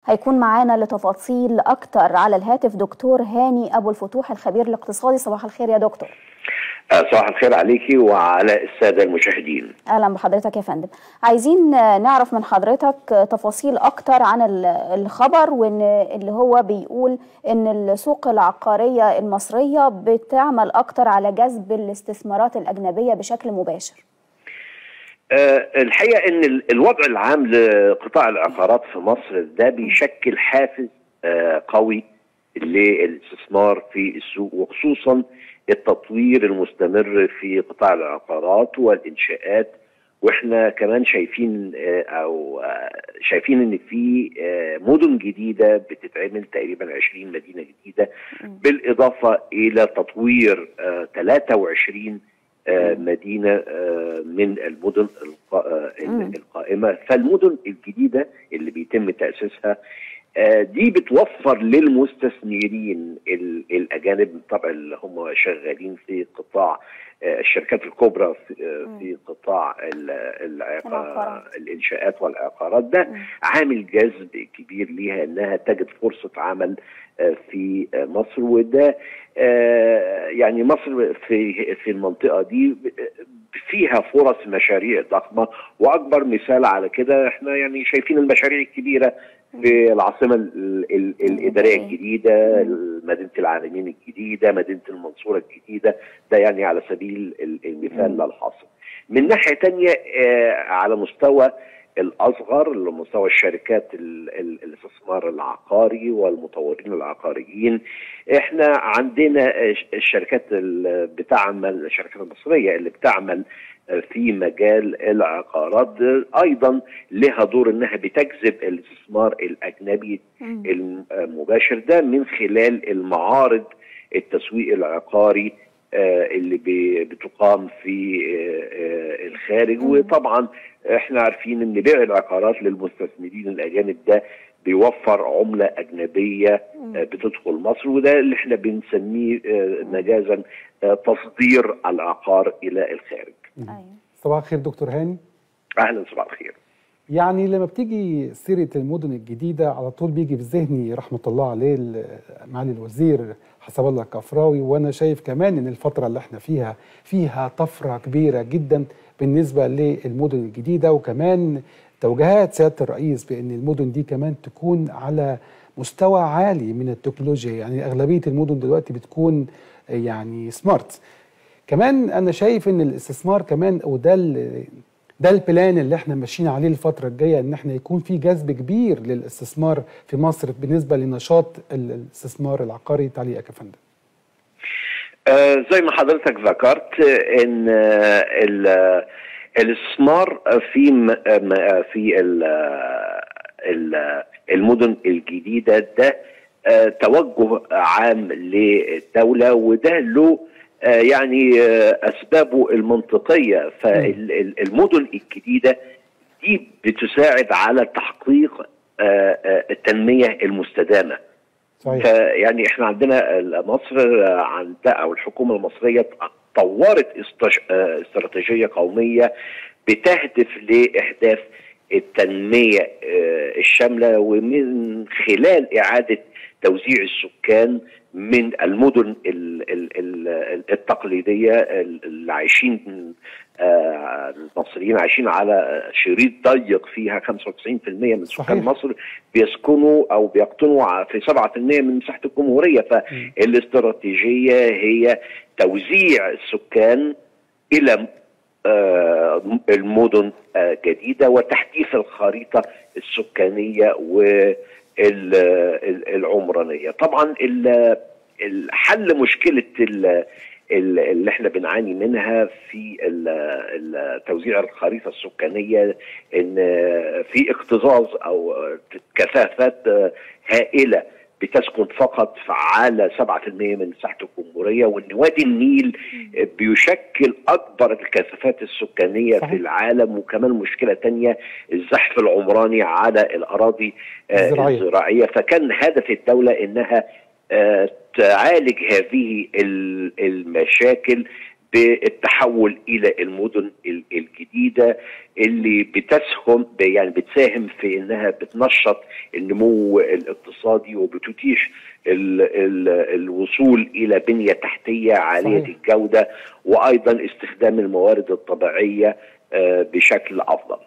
هيكون معانا لتفاصيل أكتر على الهاتف دكتور هاني أبو الفتوح الخبير الاقتصادي صباح الخير يا دكتور صباح الخير عليكي وعلى الساده المشاهدين. اهلا بحضرتك يا فندم. عايزين نعرف من حضرتك تفاصيل اكتر عن الخبر وان اللي هو بيقول ان السوق العقاريه المصريه بتعمل اكتر على جذب الاستثمارات الاجنبيه بشكل مباشر. أه الحقيقه ان الوضع العام لقطاع العقارات في مصر ده بيشكل حافز أه قوي للاستثمار في السوق وخصوصا التطوير المستمر في قطاع العقارات والانشاءات واحنا كمان شايفين او شايفين ان في مدن جديده بتتعمل تقريبا 20 مدينه جديده بالاضافه الى تطوير 23 مدينه من المدن القائمه فالمدن الجديده اللي بيتم تاسيسها دي بتوفر للمستثمرين الاجانب طبعا اللي هم شغالين في قطاع الشركات الكبرى في قطاع العقار الانشاءات والعقارات ده عامل جذب كبير ليها انها تجد فرصه عمل في مصر وده يعني مصر في في المنطقه دي فيها فرص مشاريع ضخمه واكبر مثال على كده احنا يعني شايفين المشاريع الكبيره في العاصمه الاداريه الجديده مدينه العالمين الجديده مدينه المنصوره الجديده ده يعني على سبيل المثال لا الحاصل من ناحيه تانية على مستوى الاصغر لمستوى الشركات الاستثمار العقاري والمطورين العقاريين احنا عندنا الشركات اللي بتعمل الشركات المصريه اللي بتعمل في مجال العقارات ايضا لها دور انها بتجذب الاستثمار الاجنبي المباشر ده من خلال المعارض التسويق العقاري اللي بتقام في الخارج وطبعا احنا عارفين ان بيع العقارات للمستثمرين الاجانب ده بيوفر عمله اجنبيه بتدخل مصر وده اللي احنا بنسميه مجازا تصدير العقار الى الخارج. صباح الخير دكتور هاني. اهلا صباح الخير. يعني لما بتيجي سيره المدن الجديده على طول بيجي في ذهني رحمه الله عليه معالي الوزير حسب الله كفراوي وانا شايف كمان ان الفتره اللي احنا فيها فيها طفره كبيره جدا بالنسبه للمدن الجديده وكمان توجيهات سياده الرئيس بان المدن دي كمان تكون على مستوى عالي من التكنولوجيا يعني اغلبيه المدن دلوقتي بتكون يعني سمارت كمان انا شايف ان الاستثمار كمان وده ده البلان اللي احنا ماشيين عليه الفتره الجايه ان احنا يكون في جذب كبير للاستثمار في مصر بالنسبه لنشاط الاستثمار العقاري تعليقك يا فندم آه زي ما حضرتك ذكرت ان آه الاستثمار في في المدن الجديده ده آه توجه عام للدوله وده له يعني اسبابه المنطقيه فالمدن الجديده دي بتساعد على تحقيق التنميه المستدامه صحيح. فيعني احنا عندنا مصر عندها او الحكومه المصريه طورت استراتيجيه قوميه بتهدف لاحداث التنميه الشامله ومن خلال اعاده توزيع السكان من المدن التقليديه اللي عايشين المصريين عايشين على شريط ضيق فيها 95% من سكان مصر بيسكنوا او بيقطنوا في 7% من مساحه الجمهوريه فالاستراتيجيه هي توزيع السكان الى المدن جديده وتحديث الخريطه السكانيه و العمرانيه طبعا الحل مشكله اللي احنا بنعاني منها في توزيع الخريطه السكانيه ان في اكتظاظ او كثافات هائله بتسكن فقط على 7% من مساحه الجمهوريه وان وادي النيل بيشكل اكبر الكثافات السكانيه صحيح. في العالم وكمان مشكله تانية الزحف العمراني على الاراضي الزراعيه, الزراعية. فكان هدف الدوله انها تعالج هذه المشاكل بالتحول الى المدن الجديده اللي بتسهم يعني بتساهم في انها بتنشط النمو الاقتصادي وبتتيح ال ال الوصول الى بنيه تحتيه عاليه صحيح. الجوده وايضا استخدام الموارد الطبيعيه بشكل افضل.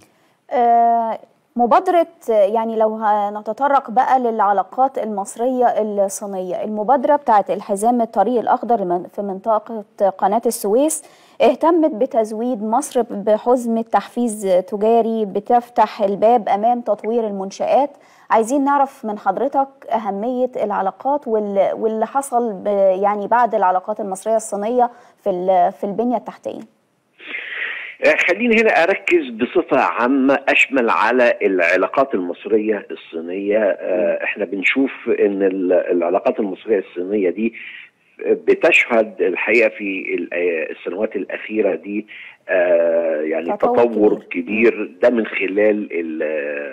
آه مبادرة يعني لو هنتطرق بقى للعلاقات المصرية الصينية المبادرة بتاعت الحزام الطريق الأخضر في منطقة قناة السويس اهتمت بتزويد مصر بحزمة تحفيز تجاري بتفتح الباب أمام تطوير المنشآت عايزين نعرف من حضرتك أهمية العلاقات واللي حصل يعني بعد العلاقات المصرية الصينية في في البنية التحتية خليني هنا اركز بصفه عامه اشمل على العلاقات المصريه الصينيه احنا بنشوف ان العلاقات المصريه الصينيه دي بتشهد الحقيقه في السنوات الاخيره دي يعني تطور, تطور كبير ده من خلال ال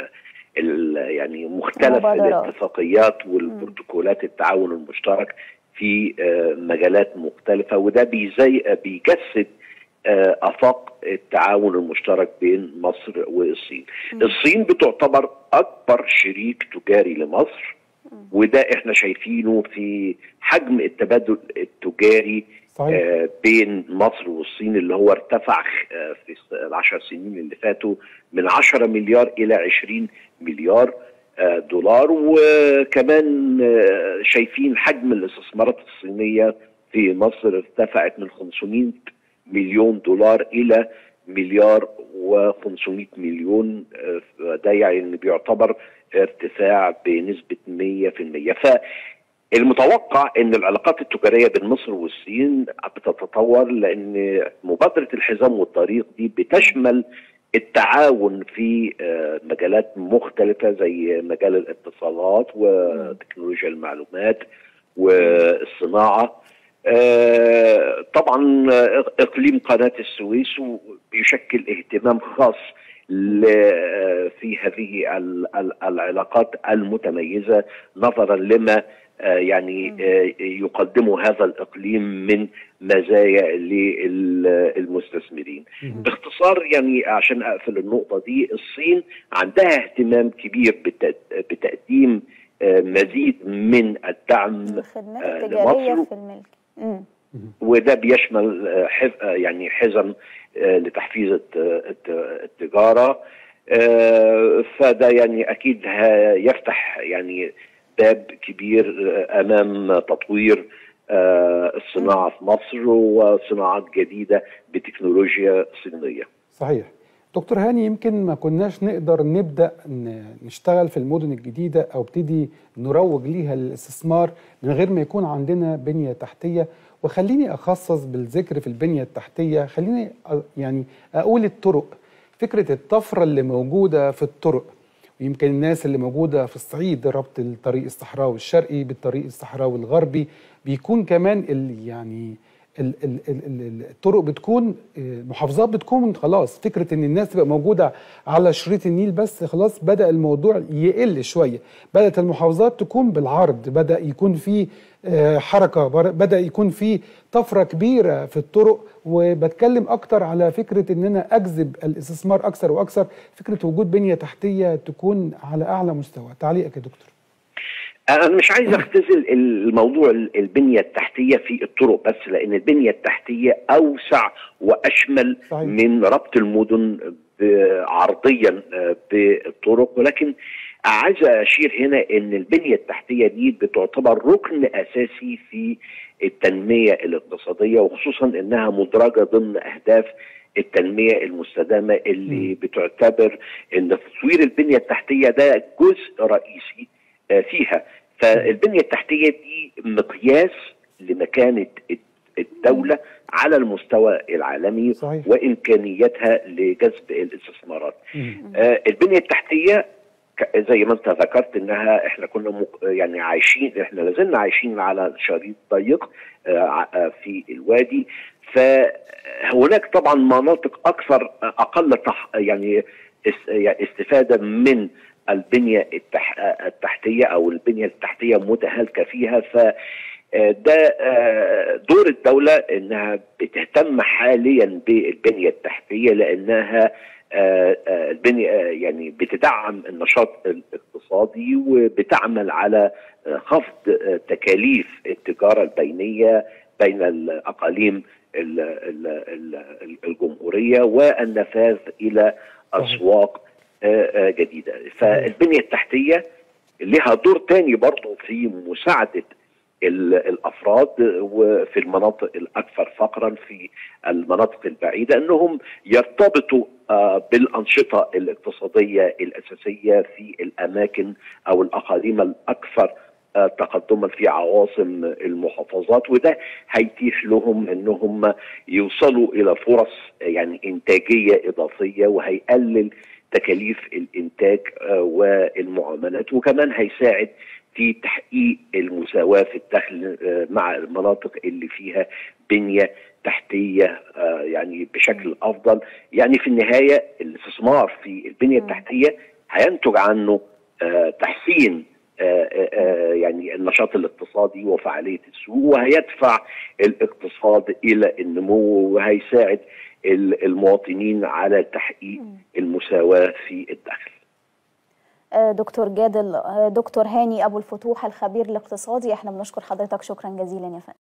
ال يعني مختلف الاتفاقيات والبروتوكولات التعاون المشترك في مجالات مختلفه وده بيزي بيجسد افاق التعاون المشترك بين مصر والصين. م. الصين بتعتبر اكبر شريك تجاري لمصر وده احنا شايفينه في حجم التبادل التجاري صحيح. آه بين مصر والصين اللي هو ارتفع آه في العشر سنين اللي فاتوا من 10 مليار الى 20 مليار آه دولار وكمان شايفين حجم الاستثمارات الصينيه في مصر ارتفعت من 500 مليون دولار الى مليار و500 مليون ده يعني ان بيعتبر ارتفاع بنسبه 100% فالمتوقع ان العلاقات التجاريه بين مصر والصين بتتطور لان مبادره الحزام والطريق دي بتشمل التعاون في مجالات مختلفه زي مجال الاتصالات وتكنولوجيا المعلومات والصناعه آه طبعا اقليم قناه السويس بيشكل اهتمام خاص في هذه العلاقات المتميزه نظرا لما آه يعني آه يقدمه هذا الاقليم من مزايا للمستثمرين. باختصار يعني عشان اقفل النقطه دي الصين عندها اهتمام كبير بتقديم مزيد من الدعم الخدمات التجاريه في الملك. مم. وده بيشمل حف... يعني حزم لتحفيز التجاره فده يعني اكيد يفتح يعني باب كبير امام تطوير الصناعه في مصر وصناعات جديده بتكنولوجيا صينيه. صحيح. دكتور هاني يمكن ما كناش نقدر نبدا نشتغل في المدن الجديده او ابتدي نروج ليها للاستثمار من غير ما يكون عندنا بنيه تحتيه وخليني اخصص بالذكر في البنيه التحتيه خليني يعني اقول الطرق فكره الطفره اللي موجوده في الطرق ويمكن الناس اللي موجوده في الصعيد ربط الطريق الصحراوي الشرقي بالطريق الصحراوي الغربي بيكون كمان ال يعني ال ال ال الطرق بتكون المحافظات بتكون خلاص فكره ان الناس تبقى موجوده على شريط النيل بس خلاص بدا الموضوع يقل شويه بدات المحافظات تكون بالعرض بدا يكون في حركه بدا يكون في طفره كبيره في الطرق وبتكلم اكتر على فكره ان انا اجذب الاستثمار اكثر واكثر فكره وجود بنيه تحتيه تكون على اعلى مستوى تعليقك يا دكتور انا مش عايز اختزل الموضوع البنيه التحتيه في الطرق بس لان البنيه التحتيه اوسع واشمل صحيح. من ربط المدن عرضيا بالطرق ولكن عايز اشير هنا ان البنيه التحتيه دي بتعتبر ركن اساسي في التنميه الاقتصاديه وخصوصا انها مدرجه ضمن اهداف التنميه المستدامه اللي م. بتعتبر ان تطوير البنيه التحتيه ده جزء رئيسي فيها فالبنيه التحتيه دي مقياس لمكانه الدوله على المستوى العالمي صحيح. وامكانياتها لجذب الاستثمارات. آه البنيه التحتيه زي ما انت ذكرت انها احنا كنا مك يعني عايشين احنا لازلنا عايشين على شريط ضيق آه في الوادي فهناك طبعا مناطق اكثر اقل تح يعني استفاده من البنيه التح... التحتيه او البنيه التحتيه متهالكه فيها ف ده دور الدوله انها بتهتم حاليا بالبنيه التحتيه لانها البنيه يعني بتدعم النشاط الاقتصادي وبتعمل على خفض تكاليف التجاره البينيه بين الاقاليم الجمهوريه والنفاذ الى اسواق جديده فالبنيه التحتيه لها دور تاني برضه في مساعده الافراد وفي المناطق الاكثر فقرا في المناطق البعيده انهم يرتبطوا بالانشطه الاقتصاديه الاساسيه في الاماكن او الاقاليم الاكثر تقدما في عواصم المحافظات وده هيتيح لهم انهم يوصلوا الى فرص يعني انتاجيه اضافيه وهيقلل تكاليف الانتاج والمعاملات وكمان هيساعد في تحقيق المساواه في الدخل مع المناطق اللي فيها بنيه تحتيه يعني بشكل افضل يعني في النهايه الاستثمار في البنيه التحتيه هينتج عنه تحسين يعني النشاط الاقتصادي وفعاليه السوق وهيدفع الاقتصاد الى النمو وهيساعد المواطنين على تحقيق المساواه في الدخل. دكتور جادل دكتور هاني ابو الفتوح الخبير الاقتصادي احنا بنشكر حضرتك شكرا جزيلا يا فندم.